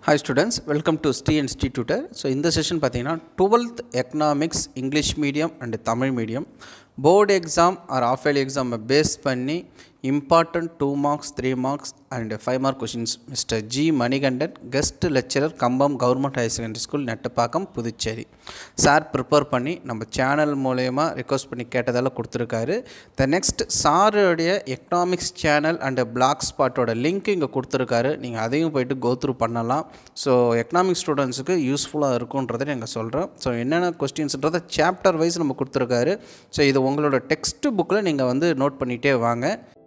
hi students welcome to Sri and Sri tutor so இந்த session பார்த்தீங்கன்னா twelfth economics English medium and Tamil medium board exam or half yearly எக்ஸாமை face பண்ணி important two marks three marks and five mark questions mister G Manikandan guest lecturer Cumbum government higher secondary school Nettapakkam Puducherry sir prepare பண்ணி நம்ம channel மூலயமா request பண்ணி கேட்டதால் கொடுத்துருக்காரு the next சாருடைய economics channel and black ஸ்பாட்டோட லிங்க் இங்கே கொடுத்துருக்காரு நீங்கள் அதையும் போயிட்டு கோத்ரூ பண்ணலாம் ஸோ எக்கனாமிக்ஸ் ஸ்டூடெண்ட்ஸுக்கு யூஸ்ஃபுல்லாக இருக்குன்றதை நாங்கள் சொல்கிறோம் ஸோ என்னென்ன கொஸ்டின்ஸ்ன்றதை சாப்டர் வைஸ் நம்ம கொடுத்துருக்காரு ஸோ இது உங்களோட டெக்ஸ்ட் புக்கில் நீங்கள் வந்து நோட் பண்ணிகிட்டே வாங்க